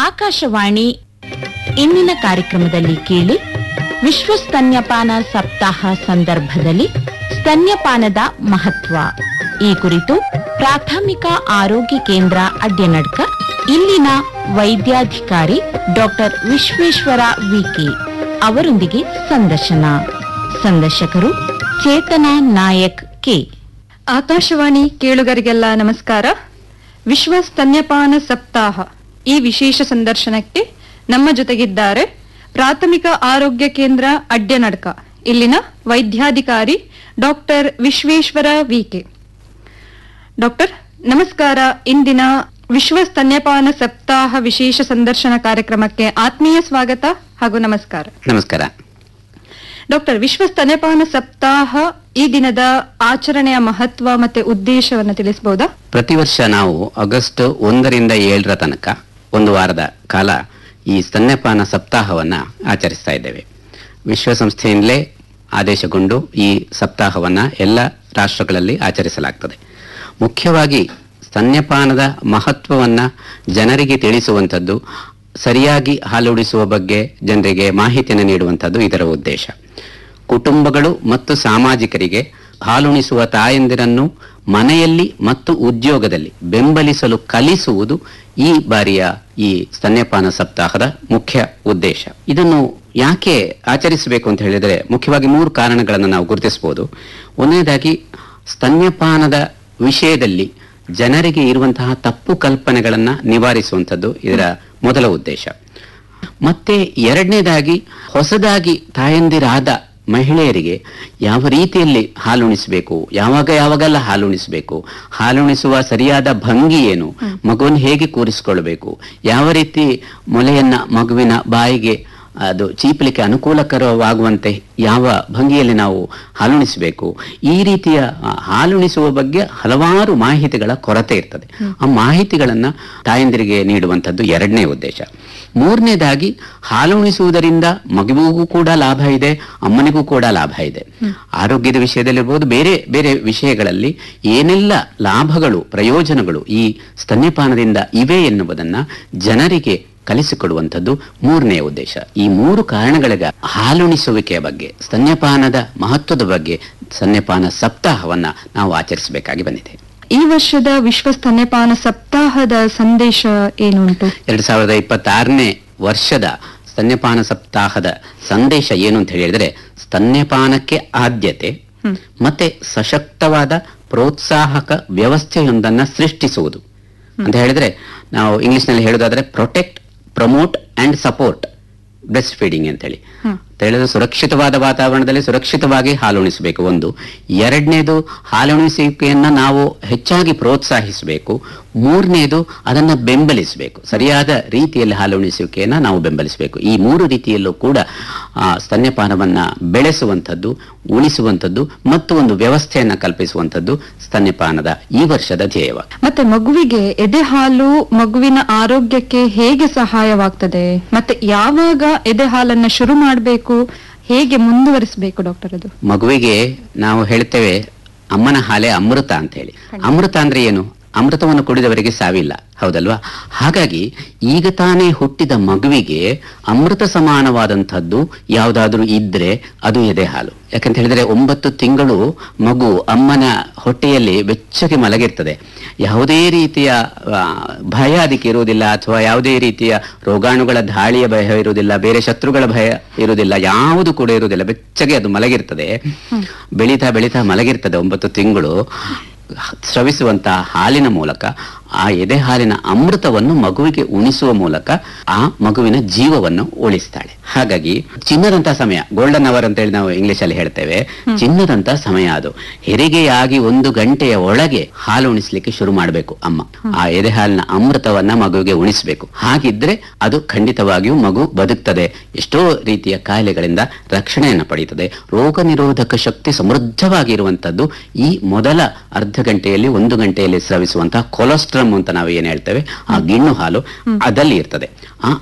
ಆಕಾಶವಾಣಿ ಇಂದಿನ ಕಾರ್ಯಕ್ರಮದಲ್ಲಿ ಕೇಳಿ ವಿಶ್ವ ಸ್ತನ್ಯಪಾನ ಸಪ್ತಾಹ ಸಂದರ್ಭದಲ್ಲಿ ಸ್ತನ್ಯಪಾನದ ಮಹತ್ವ ಈ ಕುರಿತು ಪ್ರಾಥಮಿಕ ಆರೋಗ್ಯ ಕೇಂದ್ರ ಅಡ್ಯನಡ್ಕ ಇಲ್ಲಿನ ವೈದ್ಯಾಧಿಕಾರಿ ಡಾಕ್ಟರ್ ವಿಶ್ವೇಶ್ವರ ವಿಕೆ ಅವರೊಂದಿಗೆ ಸಂದರ್ಶನ ಸಂದರ್ಶಕರು ಚೇತನ ನಾಯಕ್ ಕೆ ಆಕಾಶವಾಣಿ ಕೇಳುಗರಿಗೆಲ್ಲ ನಮಸ್ಕಾರ ವಿಶ್ವ ಸ್ತನ್ಯಪಾನ ಸಪ್ತಾಹ ಈ ವಿಶೇಷ ಸಂದರ್ಶನಕ್ಕೆ ನಮ್ಮ ಜೊತೆಗಿದ್ದಾರೆ ಪ್ರಾಥಮಿಕ ಆರೋಗ್ಯ ಕೇಂದ್ರ ಅಡ್ಯನಡ್ಕ ಇಲ್ಲಿನ ವೈದ್ಯಾಧಿಕಾರಿ ಡಾಕ್ಟರ್ ವಿಶ್ವೇಶ್ವರ ವಿಕೆ ಡಾಕ್ಟರ್ ನಮಸ್ಕಾರ ಇಂದಿನ ವಿಶ್ವ ಸ್ತನ್ಯಪಾನ ಸಪ್ತಾಹ ವಿಶೇಷ ಸಂದರ್ಶನ ಕಾರ್ಯಕ್ರಮಕ್ಕೆ ಆತ್ಮೀಯ ಸ್ವಾಗತ ಹಾಗೂ ನಮಸ್ಕಾರ ನಮಸ್ಕಾರ ಡಾಕ್ಟರ್ ವಿಶ್ವ ಸ್ತನ್ಯಪಾನ ಸಪ್ತಾಹ ಈ ದಿನದ ಆಚರಣೆಯ ಮಹತ್ವ ಮತ್ತೆ ಉದ್ದೇಶವನ್ನು ತಿಳಿಸಬಹುದಾ ಪ್ರತಿ ವರ್ಷ ನಾವು ಆಗಸ್ಟ್ ಒಂದರಿಂದ ಏಳರ ತನಕ ಒಂದು ವಾರದ ಕಾಲ ಈ ಸ್ತನ್ಯಪಾನ ಸಪ್ತಾಹವನ್ನ ಆಚರಿಸ್ತಾ ಇದ್ದೇವೆ ವಿಶ್ವಸಂಸ್ಥೆಯಿಂದಲೇ ಆದೇಶಗೊಂಡು ಈ ಸಪ್ತಾಹವನ್ನ ಎಲ್ಲ ರಾಷ್ಟ್ರಗಳಲ್ಲಿ ಆಚರಿಸಲಾಗ್ತದೆ ಮುಖ್ಯವಾಗಿ ಸ್ತನ್ಯಪಾನದ ಮಹತ್ವವನ್ನ ಜನರಿಗೆ ತಿಳಿಸುವಂಥದ್ದು ಸರಿಯಾಗಿ ಹಾಲುಡಿಸುವ ಬಗ್ಗೆ ಜನರಿಗೆ ಮಾಹಿತಿಯನ್ನು ನೀಡುವಂಥದ್ದು ಇದರ ಉದ್ದೇಶ ಕುಟುಂಬಗಳು ಮತ್ತು ಸಾಮಾಜಿಕರಿಗೆ ಹಾಲುಣಿಸುವ ತಾಯಂದಿರನ್ನು ಮನೆಯಲ್ಲಿ ಮತ್ತು ಉದ್ಯೋಗದಲ್ಲಿ ಬೆಂಬಲಿಸಲು ಕಲಿಸುವುದು ಈ ಬಾರಿಯ ಈ ಸ್ತನ್ಯಪಾನ ಸಪ್ತಾಹದ ಮುಖ್ಯ ಉದ್ದೇಶ ಇದನ್ನು ಯಾಕೆ ಆಚರಿಸಬೇಕು ಅಂತ ಹೇಳಿದರೆ ಮುಖ್ಯವಾಗಿ ಮೂರು ಕಾರಣಗಳನ್ನು ನಾವು ಗುರುತಿಸಬಹುದು ಒಂದನೇದಾಗಿ ಸ್ತನ್ಯಪಾನದ ವಿಷಯದಲ್ಲಿ ಜನರಿಗೆ ಇರುವಂತಹ ತಪ್ಪು ಕಲ್ಪನೆಗಳನ್ನು ನಿವಾರಿಸುವಂಥದ್ದು ಇದರ ಮೊದಲ ಉದ್ದೇಶ ಮತ್ತೆ ಎರಡನೇದಾಗಿ ಹೊಸದಾಗಿ ತಾಯಂದಿರಾದ ಮಹಿಳೆಯರಿಗೆ ಯಾವ ರೀತಿಯಲ್ಲಿ ಹಾಲುಣಿಸಬೇಕು ಯಾವಾಗ ಯಾವಾಗೆಲ್ಲ ಹಾಲುಣಿಸಬೇಕು ಹಾಲುಣಿಸುವ ಸರಿಯಾದ ಭಂಗಿ ಏನು ಮಗುವನ್ನು ಹೇಗೆ ಕೂರಿಸಿಕೊಳ್ಬೇಕು ಯಾವ ರೀತಿ ಮೊಲೆಯನ್ನ ಮಗುವಿನ ಬಾಯಿಗೆ ಅದು ಚೀಪಲಿಕ್ಕೆ ಅನುಕೂಲಕರವಾಗುವಂತೆ ಯಾವ ಭಂಗಿಯಲ್ಲಿ ನಾವು ಹಾಲುಣಿಸಬೇಕು ಈ ರೀತಿಯ ಆ, ಹಾಲುಣಿಸುವ ಬಗ್ಗೆ ಹಲವಾರು ಮಾಹಿತಿಗಳ ಕೊರತೆ ಇರ್ತದೆ ಆ ಮಾಹಿತಿಗಳನ್ನ ತಾಯಂದಿರಿಗೆ ನೀಡುವಂಥದ್ದು ಎರಡನೇ ಉದ್ದೇಶ ಮೂರನೇದಾಗಿ ಹಾಲುಣಿಸುವುದರಿಂದ ಮಗುವಿಗೂ ಕೂಡ ಲಾಭ ಇದೆ ಅಮ್ಮನಿಗೂ ಕೂಡ ಲಾಭ ಇದೆ ಆರೋಗ್ಯದ ವಿಷಯದಲ್ಲಿರ್ಬೋದು ಬೇರೆ ಬೇರೆ ವಿಷಯಗಳಲ್ಲಿ ಏನೆಲ್ಲ ಲಾಭಗಳು ಪ್ರಯೋಜನಗಳು ಈ ಸ್ತನ್ಯಪಾನದಿಂದ ಇವೆ ಎನ್ನುವುದನ್ನ ಜನರಿಗೆ ಕಲಿಸಿಕೊಡುವಂಥದ್ದು ಮೂರನೆಯ ಉದ್ದೇಶ ಈ ಮೂರು ಕಾರಣಗಳಿಗೆ ಹಾಲುಣಿಸುವಿಕೆಯ ಬಗ್ಗೆ ಸ್ತನ್ಯಪಾನದ ಮಹತ್ವದ ಬಗ್ಗೆ ಸ್ತನ್ಯಪಾನ ಸಪ್ತಾಹವನ್ನ ನಾವು ಆಚರಿಸಬೇಕಾಗಿ ಬಂದಿದೆ ಈ ವರ್ಷದ ವಿಶ್ವ ಸ್ತನ್ಯಪಾನ ಸಪ್ತಾಹದ ಸಂದೇಶ ಏನುಂಟು ಎರಡ್ ಸಾವಿರದ ಇಪ್ಪತ್ತಾರನೇ ವರ್ಷದ ಸ್ತನ್ಯಪಾನ ಸಪ್ತಾಹದ ಸಂದೇಶ ಏನು ಅಂತ ಹೇಳಿದ್ರೆ ಸ್ತನ್ಯಪಾನಕ್ಕೆ ಆದ್ಯತೆ ಹ್ಮ್. ಮತ್ತೆ ಸಶಕ್ತವಾದ ಪ್ರೋತ್ಸಾಹಕ ವ್ಯವಸ್ಥೆಯೊಂದನ್ನ ಸೃಷ್ಟಿಸುವುದು ಅಂತ ಹೇಳಿದ್ರೆ ನಾವು ಇಂಗ್ಲಿಷ್ ನಲ್ಲಿ ಹೇಳೋದಾದ್ರೆ protect promote and support breastfeeding ಅಂತ ಹೇಳಿ ಹ್ಮ್. ಅಂತ ಹೇಳಿದ್ರೆ ಸುರಕ್ಷಿತವಾದ ವಾತಾವರಣದಲ್ಲಿ ಸುರಕ್ಷಿತವಾಗಿ ಹಾಲುಣಿಸಬೇಕು ಒಂದು ಎರಡನೇದು ಹಾಲುಣಿಸುವಿಕೆಯನ್ನ ನಾವು ಹೆಚ್ಚಾಗಿ ಪ್ರೋತ್ಸಾಹಿಸಬೇಕು ಮೂರನೇದು ಅದನ್ನ ಬೆಂಬಲಿಸಬೇಕು ಸರಿಯಾದ ರೀತಿಯಲ್ಲಿ ಹಾಲುಣಿಸುವಿಕೆಯನ್ನ ನಾವು ಬೆಂಬಲಿಸಬೇಕು ಈ ಮೂರು ರೀತಿಯಲ್ಲೂ ಕೂಡ ಆ, ಸ್ತನ್ಯಪಾನವನ್ನ ಬೆಳೆಸುವಂಥದ್ದು ಉಳಿಸುವಂಥದ್ದು ಮತ್ತು ಒಂದು ವ್ಯವಸ್ಥೆಯನ್ನ ಕಲ್ಪಿಸುವಂಥದ್ದು ಸ್ತನ್ಯಪಾನದ ಈ ವರ್ಷದ ಧ್ಯೇಯವಾಗಿದೆ ಮತ್ತೆ ಮಗುವಿಗೆ ಎದೆ ಹಾಲು ಮಗುವಿನ ಆರೋಗ್ಯಕ್ಕೆ ಹೇಗೆ ಸಹಾಯವಾಗ್ತದೆ ಮತ್ತೆ ಯಾವಾಗ ಎದೆ ಹಾಲನ್ನ ಶುರು ಮಾಡಬೇಕು ಹೇಗೆ ಮುಂದುವರಿಸಬೇಕು ಡಾಕ್ಟರ್ ಅದು ಮಗುವಿಗೆ ನಾವು ಹೇಳ್ತೇವೆ ಅಮ್ಮನ ಹಾಲೆ ಅಮೃತ ಅಂತ ಹೇಳಿ ಅಮೃತ ಅಂದ್ರೆ ಏನು ಅಮೃತವನ್ನು ಕುಡಿದವರಿಗೆ ಸಾವಿಲ್ಲ ಹೌದಲ್ವಾ ಹಾಗಾಗಿ ಈಗ ತಾನೇ ಹುಟ್ಟಿದ ಮಗುವಿಗೆ ಅಮೃತ ಸಮಾನವಾದಂಥದ್ದು ಯಾವುದಾದ್ರೂ ಇದ್ರೆ ಅದು ಎದೆ ಹಾಲು ಯಾಕಂತ ಹೇಳಿದ್ರೆ ಒಂಬತ್ತು ತಿಂಗಳು ಮಗು ಅಮ್ಮನ ಹೊಟ್ಟೆಯಲ್ಲಿ ಬೆಚ್ಚಗೆ ಮಲಗಿರ್ತದೆ ಯಾವುದೇ ರೀತಿಯ ಆ, ಭಯ ಅದಕ್ಕೆ ಇರುವುದಿಲ್ಲ ಅಥವಾ ಯಾವುದೇ ರೀತಿಯ ರೋಗಾಣುಗಳ ದಾಳಿಯ ಭಯ ಇರುವುದಿಲ್ಲ ಬೇರೆ ಶತ್ರುಗಳ ಭಯ ಇರುವುದಿಲ್ಲ ಯಾವುದು ಕೂಡ ಇರುವುದಿಲ್ಲ ಬೆಚ್ಚಗೆ ಅದು ಮಲಗಿರ್ತದೆ ಬೆಳೀತಾ ಬೆಳೀತಾ ಮಲಗಿರ್ತದೆ ಒಂಬತ್ತು ತಿಂಗಳು ಸ್ರವಿಸುವಂತಹ ಹಾಲಿನ ಮೂಲಕ ಆ ಎದೆ ಹಾಲಿನ ಅಮೃತವನ್ನು ಮಗುವಿಗೆ ಉಣಿಸುವ ಮೂಲಕ ಆ ಮಗುವಿನ ಜೀವವನ್ನು ಉಳಿಸ್ತಾಳೆ ಹಾಗಾಗಿ ಚಿನ್ನದಂತ ಸಮಯ ಗೋಲ್ಡನ್ ಅವರ್ ಅಂತ ಹೇಳಿ ನಾವು ಇಂಗ್ಲಿಷ್ ಅಲ್ಲಿ ಹೇಳ್ತೇವೆ ಚಿನ್ನದಂತ ಸಮಯ ಅದು ಹೆರಿಗೆಯಾಗಿ ಒಂದು ಗಂಟೆಯ ಒಳಗೆ ಹಾಲು ಉಣಿಸ್ಲಿಕ್ಕೆ ಶುರು ಮಾಡಬೇಕು ಅಮ್ಮ ಆ ಎದೆ ಹಾಲಿನ ಅಮೃತವನ್ನ ಮಗುವಿಗೆ ಉಣಿಸ್ಬೇಕು ಹಾಗಿದ್ರೆ ಅದು ಖಂಡಿತವಾಗಿಯೂ ಮಗು ಬದುಕ್ತದೆ ಎಷ್ಟೋ ರೀತಿಯ ಕಾಯಿಲೆಗಳಿಂದ ರಕ್ಷಣೆಯನ್ನು ಪಡೀತದೆ ರೋಗ ನಿರೋಧಕ ಶಕ್ತಿ ಸಮೃದ್ಧವಾಗಿರುವಂತದ್ದು ಈ ಮೊದಲ ಅರ್ಧ ಗಂಟೆಯಲ್ಲಿ ಒಂದು ಗಂಟೆಯಲ್ಲಿ ಸ್ರವಿಸುವಂತಹ ಕೊಲೆಸ್ಟ್ರಮ್ ಅಂತ ನಾವು ಏನ್ ಹೇಳ್ತೇವೆ ಆ ಗಿಣ್ಣು ಹಾಲು ಅದಲ್ಲಿ ಇರ್ತದೆ ಆ